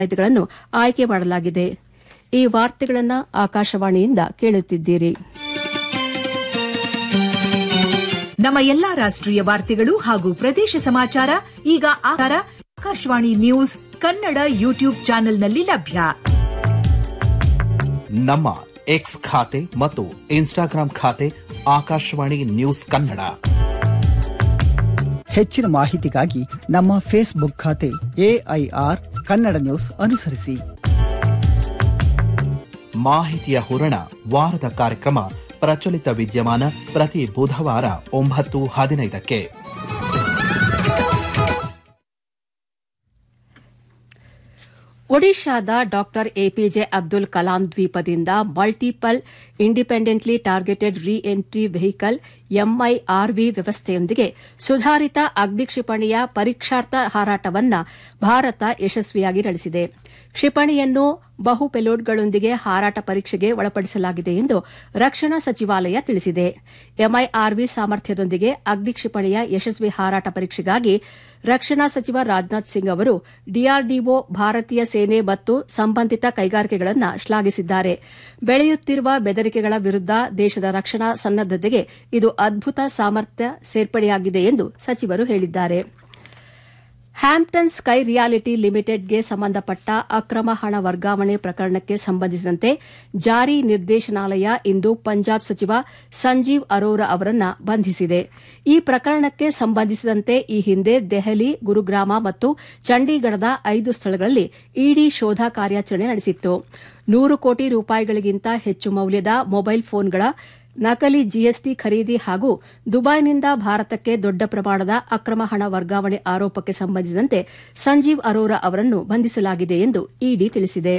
ಗಳನ್ನು ಆಯ್ಕೆ ಮಾಡಲಾಗಿದೆ ಈ ವಾರ್ತೆಗಳನ್ನು ಆಕಾಶವಾಣಿಯಿಂದ ಕೇಳುತ್ತಿದ್ದೀರಿ ನಮ್ಮ ಎಲ್ಲಾ ರಾಷ್ಟ್ರೀಯ ವಾರ್ತೆಗಳು ಹಾಗೂ ಪ್ರದೇಶ ಸಮಾಚಾರ ಈಗ ಆಕಾರ ಆಕಾಶವಾಣಿ ನ್ಯೂಸ್ ಕನ್ನಡ ಯೂಟ್ಯೂಬ್ ಚಾನೆಲ್ನಲ್ಲಿ ಲಭ್ಯ ನಮ್ಮ ಎಕ್ಸ್ ಖಾತೆ ಮತ್ತು ಇನ್ಸ್ಟಾಗ್ರಾಂ ಖಾತೆ ಆಕಾಶವಾಣಿ ನ್ಯೂಸ್ ಕನ್ನಡ ಹೆಚ್ಚಿನ ಮಾಹಿತಿಗಾಗಿ ನಮ್ಮ ಫೇಸ್ಬುಕ್ ಖಾತೆ ಎಐಆರ್ ಕನ್ನಡ ನ್ಯೂಸ್ ಅನುಸರಿಸಿ ಮಾಹಿತಿಯ ಹೂರಣ ವಾರದ ಕಾರ್ಯಕ್ರಮ ಪ್ರಚಲಿತ ವಿದ್ಯಮಾನ ಪ್ರತಿ ಬುಧವಾರ ಒಂಬತ್ತು ಹದಿನೈದಕ್ಕೆ ಒಡಿಶಾದ ಡಾಕ್ಟರ್ ಎಪಿಜೆ ಅಬ್ದುಲ್ ಕಲಾಂ ದ್ವೀಪದಿಂದ multiple independently targeted re entry vehicle MIRV ವ್ಯವಸ್ಥೆಯೊಂದಿಗೆ ಸುಧಾರಿತ ಅಗ್ನಿಕ್ಷಿಪಣಿಯ ಪರೀಕ್ಷಾರ್ಥ ಹಾರಾಟವನ್ನು ಭಾರತ ಯಶಸ್ವಿಯಾಗಿ ನಡೆಸಿದೆ ಕ್ಷಿಪಣಿಯನ್ನು ಬಹು ಪೆಲೋಡ್ಗಳೊಂದಿಗೆ ಹಾರಾಟ ಪರೀಕ್ಷೆಗೆ ಒಳಪಡಿಸಲಾಗಿದೆ ಎಂದು ರಕ್ಷಣಾ ಸಚಿವಾಲಯ ತಿಳಿಸಿದೆ ಎಂಐಆರ್ವಿ ಸಾಮರ್ಥ್ಯದೊಂದಿಗೆ ಅಗ್ನಿ ಕ್ಷಿಪಣಿಯ ಯಶಸ್ವಿ ಹಾರಾಟ ಪರೀಕ್ಷೆಗಾಗಿ ರಕ್ಷಣಾ ಸಚಿವ ರಾಜನಾಥ್ ಸಿಂಗ್ ಅವರು ಡಿಆರ್ಡಿಒ ಭಾರತೀಯ ಸೇನೆ ಮತ್ತು ಸಂಬಂಧಿತ ಕೈಗಾರಿಕೆಗಳನ್ನು ಶ್ಲಾಘಿಸಿದ್ದಾರೆ ಬೆಳೆಯುತ್ತಿರುವ ಬೆದರಿಕೆಗಳ ವಿರುದ್ದ ದೇಶದ ರಕ್ಷಣಾ ಸನ್ನದ್ದತೆಗೆ ಇದು ಅದ್ಭುತ ಸಾಮರ್ಥ್ಯ ಸೇರ್ಪಡೆಯಾಗಿದೆ ಎಂದು ಸಚಿವರು ಹೇಳಿದ್ದಾರೆ ಹ್ಯಾಂಪ್ಟನ್ ಸ್ಕೈ ರಿಯಾಲಿಟಿ ಲಿಮಿಟೆಡ್ಗೆ ಸಂಬಂಧಪಟ್ಟ ಅಕ್ರಮ ಹಣ ವರ್ಗಾವಣೆ ಪ್ರಕರಣಕ್ಕೆ ಸಂಬಂಧಿಸಿದಂತೆ ಜಾರಿ ನಿರ್ದೇಶನಾಲಯ ಇಂದು ಪಂಜಾಬ್ ಸಚಿವ ಸಂಜೀವ್ ಅರೋರಾ ಅವರನ್ನು ಬಂಧಿಸಿದೆ ಈ ಪ್ರಕರಣಕ್ಕೆ ಸಂಬಂಧಿಸಿದಂತೆ ಈ ಹಿಂದೆ ದೆಹಲಿ ಗುರುಗ್ರಾಮ ಮತ್ತು ಚಂಡೀಗಢದ ಐದು ಸ್ಥಳಗಳಲ್ಲಿ ಇಡಿ ಶೋಧ ಕಾರ್ಯಾಚರಣೆ ನಡೆಸಿತ್ತು ನೂರು ಕೋಟಿ ರೂಪಾಯಿಗಳಿಗಿಂತ ಹೆಚ್ಚು ಮೌಲ್ಯದ ಮೊಬೈಲ್ ಫೋನ್ಗಳ ನಕಲಿ ಜಿಎಸ್ಟಿ ಖರೀದಿ ಹಾಗೂ ದುಬೈನಿಂದ ಭಾರತಕ್ಕೆ ದೊಡ್ಡ ಪ್ರಮಾಣದ ಅಕ್ರಮ ಹಣ ವರ್ಗಾವಣೆ ಆರೋಪಕ್ಕೆ ಸಂಬಂಧಿಸಿದಂತೆ ಸಂಜೀವ್ ಅರೋರಾ ಅವರನ್ನು ಬಂಧಿಸಲಾಗಿದೆ ಎಂದು ಇಡಿ ತಿಳಿಸಿದೆ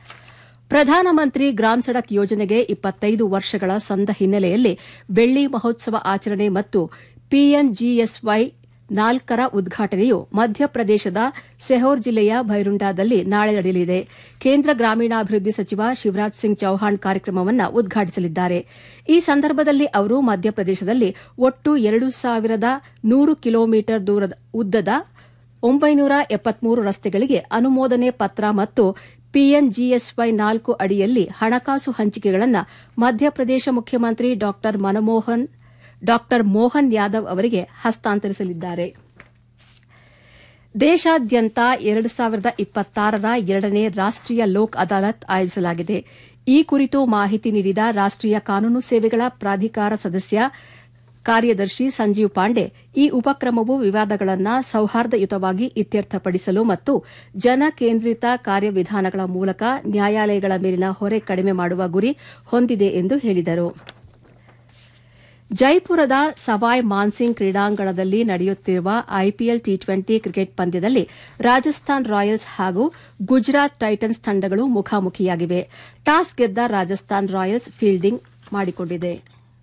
ಪ್ರಧಾನಮಂತ್ರಿ ಗ್ರಾಮ್ ಸಡಕ್ ಯೋಜನೆಗೆ ಇಪ್ಪತ್ತೈದು ವರ್ಷಗಳ ಸಂದ ಹಿನ್ನೆಲೆಯಲ್ಲಿ ಬೆಳ್ಳಿ ಮಹೋತ್ಸವ ಆಚರಣೆ ಮತ್ತು ಪಿಎಂಜಿಎಸ್ವೈ ನಾಲ್ಕರ ಉದ್ಘಾಟನೆಯು ಮಧ್ಯಪ್ರದೇಶದ ಸೆಹೋರ್ ಜಿಲ್ಲೆಯ ಭೈರುಂಡಾದಲ್ಲಿ ನಾಳೆ ನಡೆಯಲಿದೆ ಕೇಂದ್ರ ಗ್ರಾಮೀಣಾಭಿವೃದ್ಧಿ ಸಚಿವ ಶಿವರಾಜ್ ಸಿಂಗ್ ಚೌಹಾಣ್ ಕಾರ್ಯಕ್ರಮವನ್ನು ಉದ್ಘಾಟಿಸಲಿದ್ದಾರೆ ಈ ಸಂದರ್ಭದಲ್ಲಿ ಅವರು ಮಧ್ಯಪ್ರದೇಶದಲ್ಲಿ ಒಟ್ಟು ಎರಡು ಸಾವಿರದ ನೂರು ಕಿಲೋಮೀಟರ್ ದೂರದ ಉದ್ದದ ಒಂಬೈನೂರ ಎಪ್ಪತ್ಮೂರು ರಸ್ತೆಗಳಿಗೆ ಅನುಮೋದನೆ ಪತ್ರ ಮತ್ತು ಪಿಎಂಜಿಎಸ್ವೈ ನಾಲ್ಕು ಅಡಿಯಲ್ಲಿ ಹಣಕಾಸು ಹಂಚಿಕೆಗಳನ್ನು ಮಧ್ಯಪ್ರದೇಶ ಮುಖ್ಯಮಂತ್ರಿ ಡಾ ಮನಮೋಹನ್ ಡಾ ಮೋಹನ್ ಯಾದವ್ ಅವರಿಗೆ ಹಸ್ತಾಂತರಿಸಲಿದ್ದಾರೆ ದೇಶಾದ್ಯಂತ ಎರಡು ಸಾವಿರದ ಇಪ್ಪತ್ತಾರರ ಎರಡನೇ ರಾಷ್ಟೀಯ ಲೋಕ್ ಅದಾಲತ್ ಆಯೋಜಿಸಲಾಗಿದೆ ಈ ಕುರಿತು ಮಾಹಿತಿ ನೀಡಿದ ರಾಷ್ಟೀಯ ಕಾನೂನು ಸೇವೆಗಳ ಪ್ರಾಧಿಕಾರ ಸದಸ್ಯ ಕಾರ್ಯದರ್ಶಿ ಸಂಜೀವ್ ಪಾಂಡೆ ಈ ಉಪಕ್ರಮವು ವಿವಾದಗಳನ್ನು ಸೌಹಾರ್ದಯುತವಾಗಿ ಇತ್ಯರ್ಥಪಡಿಸಲು ಮತ್ತು ಜನಕೇಂದ್ರಿತ ಕಾರ್ಯವಿಧಾನಗಳ ಮೂಲಕ ನ್ಯಾಯಾಲಯಗಳ ಮೇಲಿನ ಹೊರೆ ಕಡಿಮೆ ಮಾಡುವ ಗುರಿ ಹೊಂದಿದೆ ಎಂದು ಹೇಳಿದರು ಜೈಪುರದ ಸವಾಯ್ ಮಾನ್ಸಿಂಗ್ ಕ್ರೀಡಾಂಗಣದಲ್ಲಿ ನಡೆಯುತ್ತಿರುವ ಐಪಿಎಲ್ ಟಿ ಟ್ವೆಂಟಿ ಕ್ರಿಕೆಟ್ ಪಂದ್ಯದಲ್ಲಿ ರಾಜಸ್ಥಾನ್ ರಾಯಲ್ಸ್ ಹಾಗೂ ಗುಜರಾತ್ ಟೈಟನ್ಸ್ ತಂಡಗಳು ಮುಖಾಮುಖಿಯಾಗಿವೆ ಟಾಸ್ ಗೆದ್ದ ರಾಜಸ್ಥಾನ್ ರಾಯಲ್ಸ್ ಫೀಲ್ಡಿಂಗ್ ಮಾಡಿಕೊಂಡಿದೆ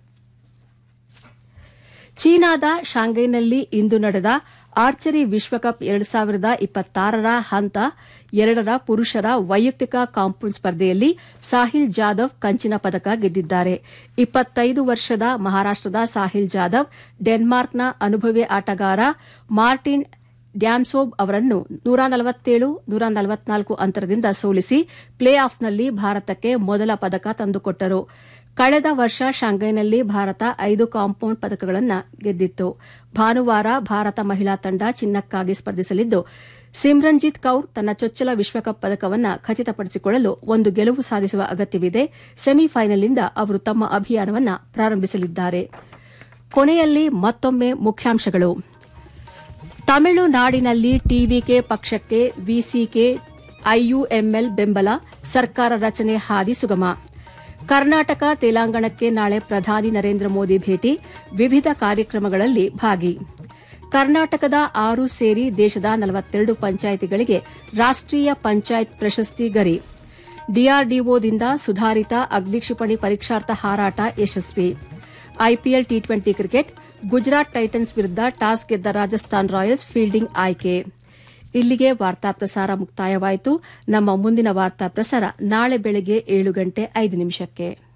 ಚೀನಾದ ಶಾಂಘೈನಲ್ಲಿ ಇಂದು ನಡೆದ ಆರ್ಚರಿ ವಿಶ್ವಕಪ್ ಎರಡು ಸಾವಿರದ ಇಪ್ಪತ್ತಾರರ ಹಂತ ಎರಡರ ಪುರುಷರ ವೈಯಕ್ತಿಕ ಕಾಂಪೌಂಡ್ ಸ್ಪರ್ಧೆಯಲ್ಲಿ ಸಾಹಿಲ್ ಜಾಧವ್ ಕಂಚಿನ ಪದಕ ಗೆದ್ದಿದ್ದಾರೆ ಇಪ್ಪತ್ತೈದು ವರ್ಷದ ಮಹಾರಾಷ್ಟದ ಸಾಹಿಲ್ ಜಾಧವ್ ಡೆನ್ಮಾರ್ಕ್ನ ಅನುಭವಿ ಆಟಗಾರ ಮಾರ್ಟಿನ್ ಡ್ಯಾಮ್ಸೋಬ್ ಅವರನ್ನು ನೂರ ನಲವತ್ತೇಳು ನೂರ ನಲವತ್ನಾಲ್ಕು ಅಂತರದಿಂದ ಸೋಲಿಸಿ ಪ್ಲೇ ಆಫ್ನಲ್ಲಿ ಭಾರತಕ್ಕೆ ಮೊದಲ ಪದಕ ತಂದುಕೊಟ್ಟರು ಕಳೆದ ವರ್ಷ ಶಾಂಘೈನಲ್ಲಿ ಭಾರತ ಐದು ಕಾಂಪೌಂಡ್ ಪದಕಗಳನ್ನು ಗೆದ್ದಿತ್ತು ಭಾನುವಾರ ಭಾರತ ಮಹಿಳಾ ತಂಡ ಚಿನ್ನಕ್ಕಾಗಿ ಸ್ಪರ್ಧಿಸಲಿದ್ದು ಸಿಮ್ರನ್ಜಿತ್ ಕೌರ್ ತನ್ನ ಚೊಚ್ಚಲ ವಿಶ್ವಕಪ್ ಪದಕವನ್ನು ಖಚಿತಪಡಿಸಿಕೊಳ್ಳಲು ಒಂದು ಗೆಲುವು ಸಾಧಿಸುವ ಅಗತ್ಯವಿದೆ ಸೆಮಿಫೈನಲ್ನಿಂದ ಅವರು ತಮ್ಮ ಅಭಿಯಾನವನ್ನು ಪ್ರಾರಂಭಿಸಲಿದ್ದಾರೆ ಕೊನೆಯಲ್ಲಿ ಮತ್ತೊಮ್ಮೆ ಮುಖ್ಯಾಂಶಗಳು ತಮಿಳುನಾಡಿನಲ್ಲಿ ಟಿವಿಕೆ ಪಕ್ಷಕ್ಕೆ ವಿಸಿಕೆ ಐಯುಎಂಎಲ್ ಬೆಂಬಲ ಸರ್ಕಾರ ರಚನೆ ಹಾದಿ ಸುಗಮ ಕರ್ನಾಟಕ ತೆಲಂಗಾಣಕ್ಕೆ ನಾಳೆ ಪ್ರಧಾನಿ ನರೇಂದ್ರ ಮೋದಿ ಭೇಟಿ ವಿವಿಧ ಕಾರ್ಯಕ್ರಮಗಳಲ್ಲಿ ಭಾಗಿ ಕರ್ನಾಟಕದ ಆರು ಸೇರಿ ದೇಶದ ನಲವತ್ತೆರಡು ಪಂಚಾಯಿತಿಗಳಿಗೆ ರಾಷ್ಟೀಯ ಪಂಚಾಯತ್ ಪ್ರಶಸ್ತಿ ಗರಿ ಡಿಆರ್ಡಿಒದಿಂದ ಸುಧಾರಿತ ಅಗ್ನಿಕ್ಷಿಪಣಿ ಪರೀಕ್ಷಾರ್ಥ ಹಾರಾಟ ಯಶಸ್ವಿ IPL T twenty cricket Gujarat Titans ವಿರುದ್ದ ಟಾಸ್ ಗೆದ್ದ ರಾಜಸ್ಥಾನ್ ರಾಯಲ್ಸ್ ಫೀಲ್ಡಿಂಗ್ ಆಯ್ಕೆ ಇಲ್ಲಿಗೆ ವಾರ್ತಾ ಪ್ರಸಾರ ಮುಕ್ತಾಯವಾಯಿತು ನಮ್ಮ ಮುಂದಿನ ವಾರ್ತಾ ಪ್ರಸಾರ ನಾಳೆ ಬೆಳಗ್ಗೆ ಏಳು ಗಂಟೆ ಐದು ನಿಮಿಷಕ್ಕೆ